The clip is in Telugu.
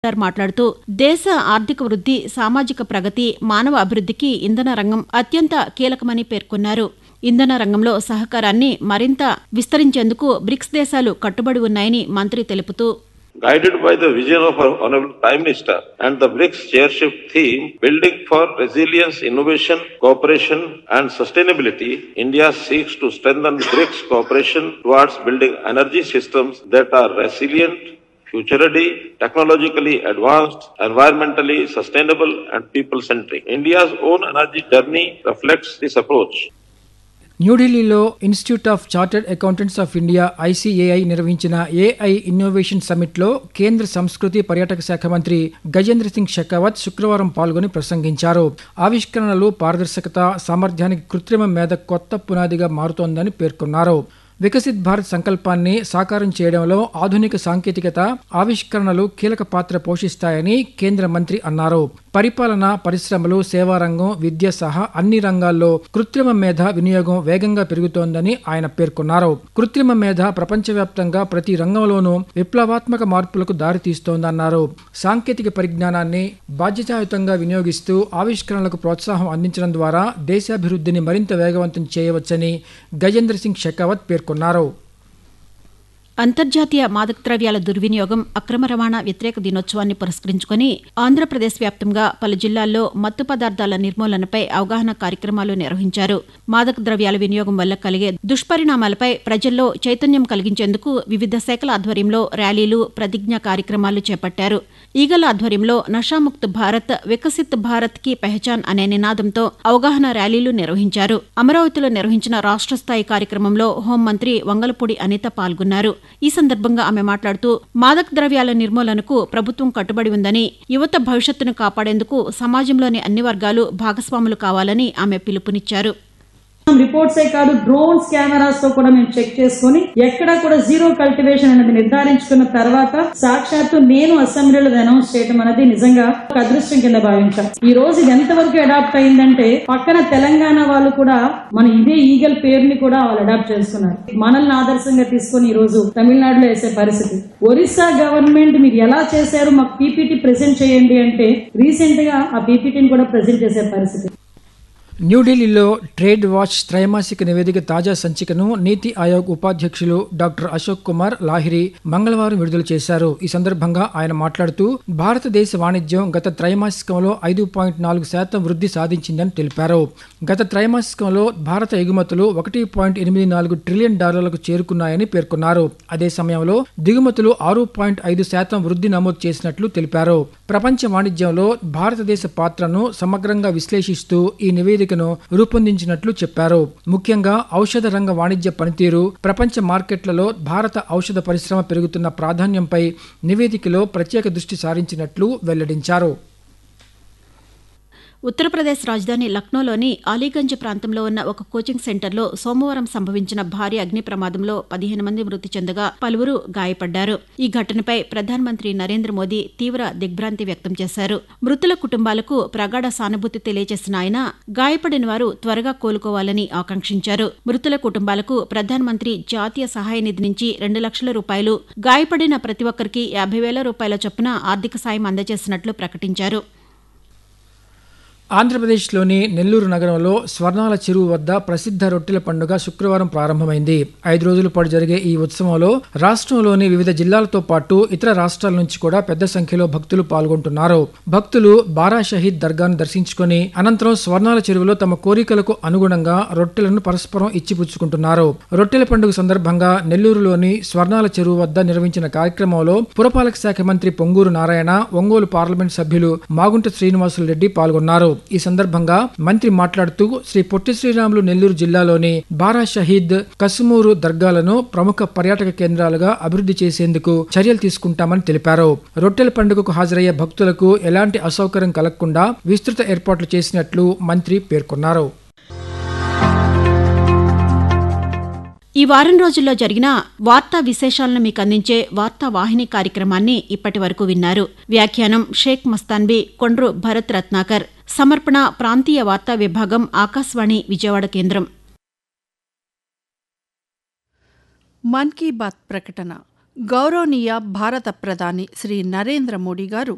గారు మాట్లాడుతూ దేశ ఆర్థిక వృద్ధి సామాజిక ప్రగతి మానవ అభివృద్ధికి ఇంధన రంగం అత్యంత కీలకమని పేర్కొన్నారు ఇంధన రంగంలో సహకారాన్ని మరింత విస్తరించేందుకు బ్రిక్స్ దేశాలు కట్టుబడి ఉన్నాయని మంత్రి తెలుపుతూ Guided by the vision of our Honorable Prime Minister and the BRICS chairship theme, Building for Resilience, Innovation, Cooperation and Sustainability, India seeks to strengthen BRICS cooperation towards building energy systems that are resilient, future-ready, technologically advanced, environmentally sustainable and people-centric. India's own energy journey reflects this approach. న్యూఢిల్లీలో institute of chartered accountants of India ICAI నిర్వహించిన ఏఐ ఇన్నోవేషన్ సమ్మిట్లో కేంద్ర సంస్కృతి పర్యాటక శాఖ మంత్రి గజేంద్ర సింగ్ షెకావత్ శుక్రవారం పాల్గొని ప్రసంగించారు ఆవిష్కరణలు పారదర్శకత సామర్థ్యానికి కృత్రిమ మేధ కొత్త పునాదిగా మారుతోందని పేర్కొన్నారు వికసిత్ భారత్ సంకల్పాన్ని సాకారం చేయడంలో ఆధునిక సాంకేతికత ఆవిష్కరణలు కీలక పాత్ర పోషిస్తాయని కేంద్ర మంత్రి అన్నారు పరిపాలన పరిశ్రమలు సేవారంగం విద్య సహా అన్ని రంగాల్లో కృత్రిమ మేధ వినియోగం వేగంగా పెరుగుతోందని ఆయన పేర్కొన్నారు కృత్రిమ మేధ ప్రపంచవ్యాప్తంగా ప్రతి రంగంలోనూ విప్లవాత్మక మార్పులకు దారితీస్తోందన్నారు సాంకేతిక పరిజ్ఞానాన్ని బాధ్యతాయుతంగా వినియోగిస్తూ ఆవిష్కరణలకు ప్రోత్సాహం అందించడం ద్వారా దేశాభివృద్ధిని మరింత వేగవంతం చేయవచ్చని గజేంద్ర సింగ్ షెకావత్ పేర్కొన్నారు అంతర్జాతీయ మాదక ద్రవ్యాల దుర్వినియోగం అక్రమ రవాణా వ్యతిరేక దినోత్సవాన్ని పురస్కరించుకుని ఆంధ్రప్రదేశ్ వ్యాప్తంగా పలు జిల్లాల్లో మత్తు పదార్థాల నిర్మూలనపై అవగాహన కార్యక్రమాలు నిర్వహించారు మాదక ద్రవ్యాల వినియోగం వల్ల కలిగే దుష్పరిణామాలపై ప్రజల్లో చైతన్యం కలిగించేందుకు వివిధ శాఖల ఆధ్వర్యంలో ర్యాలీలు ప్రతిజ్ఞా కార్యక్రమాలు చేపట్టారు ఈగల ఆధ్వర్యంలో నషాముక్త్ భారత్ వికసిత్ భారత్ కి పెహచాన్ అనే నినాదంతో అవగాహన ర్యాలీలు నిర్వహించారు అమరావతిలో నిర్వహించిన రాష్ట్ర స్థాయి కార్యక్రమంలో హోంమంత్రి వంగలపూడి అనిత పాల్గొన్నారు ఈ సందర్భంగా ఆమె మాట్లాడుతూ మాదక ద్రవ్యాల నిర్మూలనకు ప్రభుత్వం కట్టుబడి ఉందని యువత భవిష్యత్తును కాపాడేందుకు సమాజంలోని అన్ని వర్గాలు భాగస్వాములు కావాలని ఆమె పిలుపునిచ్చారు రిపోర్ట్సే కాదు డ్రోన్స్ కెమెరాస్ తో కూడా మేము చెక్ చేసుకుని ఎక్కడా కూడా జీరో కల్టివేషన్ అనేది నిర్ధారించుకున్న తర్వాత సాక్షాత్తు నేను అసెంబ్లీలో అనౌన్స్ చేయడం అనేది నిజంగా ఒక అదృష్టం కింద భావించాం ఈ రోజు ఇది ఎంతవరకు అడాప్ట్ అయిందంటే పక్కన తెలంగాణ వాళ్ళు కూడా మన ఇదే ఈగల్ పేరుని కూడా వాళ్ళు అడాప్ట్ చేస్తున్నారు మనల్ని ఆదర్శంగా తీసుకొని ఈ రోజు తమిళనాడులో వేసే పరిస్థితి ఒరిస్సా గవర్నమెంట్ మీరు ఎలా చేశారు మాకు పీపీటీ ప్రెజెంట్ చేయండి అంటే రీసెంట్ గా ఆ పీపీటీని కూడా ప్రెజెంట్ చేసే పరిస్థితి న్యూఢిల్లీలో ట్రేడ్ వాచ్ త్రైమాసిక నివేదిక తాజా సంచికను నీతి ఆయోగ్ ఉపాధ్యక్షులు డాక్టర్ అశోక్ కుమార్ లాహిరి మంగళవారం విడుదల చేశారు ఈ సందర్భంగా ఆయన మాట్లాడుతూ భారతదేశ వాణిజ్యం గత త్రైమాసికంలో ఐదు పాయింట్ నాలుగు శాతం వృద్ధి సాధించిందని తెలిపారు గత త్రైమాసికంలో భారత ఎగుమతులు ఒకటి పాయింట్ ఎనిమిది నాలుగు ట్రిలియన్ డాలర్లకు చేరుకున్నాయని పేర్కొన్నారు అదే సమయంలో దిగుమతులు ఆరు పాయింట్ ఐదు శాతం వృద్ధి నమోదు చేసినట్లు తెలిపారు ప్రపంచ వాణిజ్యంలో భారతదేశ పాత్రను సమగ్రంగా విశ్లేషిస్తూ ఈ నివేదికను రూపొందించినట్లు చెప్పారు ముఖ్యంగా ఔషధ రంగ వాణిజ్య పనితీరు ప్రపంచ మార్కెట్లలో భారత ఔషధ పరిశ్రమ పెరుగుతున్న ప్రాధాన్యంపై నివేదికలో ప్రత్యేక దృష్టి సారించినట్లు వెల్లడించారు ఉత్తరప్రదేశ్ రాజధాని లక్నోలోని అలీగంజ్ ప్రాంతంలో ఉన్న ఒక కోచింగ్ సెంటర్లో సోమవారం సంభవించిన భారీ అగ్ని ప్రమాదంలో పదిహేను మంది మృతి చెందగా పలువురు గాయపడ్డారు ఈ ఘటనపై ప్రధానమంత్రి నరేంద్ర మోదీ తీవ్ర దిగ్భ్రాంతి వ్యక్తం చేశారు మృతుల కుటుంబాలకు ప్రగాఢ సానుభూతి తెలియజేసిన ఆయన గాయపడిన వారు త్వరగా కోలుకోవాలని ఆకాంక్షించారు మృతుల కుటుంబాలకు ప్రధానమంత్రి జాతీయ సహాయ నిధి నుంచి రెండు లక్షల రూపాయలు గాయపడిన ప్రతి ఒక్కరికి యాభై వేల రూపాయల చొప్పున ఆర్థిక సాయం అందజేసినట్లు ప్రకటించారు ఆంధ్రప్రదేశ్లోని నెల్లూరు నగరంలో స్వర్ణాల చెరువు వద్ద ప్రసిద్ధ రొట్టెల పండుగ శుక్రవారం ప్రారంభమైంది ఐదు రోజుల పాటు జరిగే ఈ ఉత్సవంలో రాష్ట్రంలోని వివిధ జిల్లాలతో పాటు ఇతర రాష్ట్రాల నుంచి కూడా పెద్ద సంఖ్యలో భక్తులు పాల్గొంటున్నారు భక్తులు బారా షహీద్ దర్గాను దర్శించుకుని అనంతరం స్వర్ణాల చెరువులో తమ కోరికలకు అనుగుణంగా రొట్టెలను పరస్పరం ఇచ్చిపుచ్చుకుంటున్నారు రొట్టెల పండుగ సందర్భంగా నెల్లూరులోని స్వర్ణాల చెరువు వద్ద నిర్వహించిన కార్యక్రమంలో పురపాలక శాఖ మంత్రి పొంగూరు నారాయణ ఒంగోలు పార్లమెంట్ సభ్యులు మాగుంట శ్రీనివాసులు రెడ్డి పాల్గొన్నారు ఈ సందర్భంగా మంత్రి మాట్లాడుతూ శ్రీ పొట్టి శ్రీరాములు నెల్లూరు జిల్లాలోని బారా షహీద్ కసుమూరు దర్గాలను ప్రముఖ పర్యాటక కేంద్రాలుగా అభివృద్ధి చేసేందుకు చర్యలు తీసుకుంటామని తెలిపారు రొట్టెల పండుగకు హాజరయ్యే భక్తులకు ఎలాంటి అసౌకర్యం కలగకుండా విస్తృత ఏర్పాట్లు చేసినట్లు మంత్రి పేర్కొన్నారు ఈ వారం రోజుల్లో జరిగిన వార్తా విశేషాలను మీకు అందించే వార్తా వాహిని కార్యక్రమాన్ని ఇప్పటి వరకు విన్నారు వ్యాఖ్యానం షేక్ మస్తాన్బి కొండ్రు భరత్ రత్నాకర్ సమర్పణ ప్రాంతీయ వార్తా విభాగం ఆకాశవాణి విజయవాడ కేంద్రం మన్ కీ బాత్ ప్రకటన గౌరవనీయ భారత ప్రధాని శ్రీ నరేంద్ర మోడీ గారు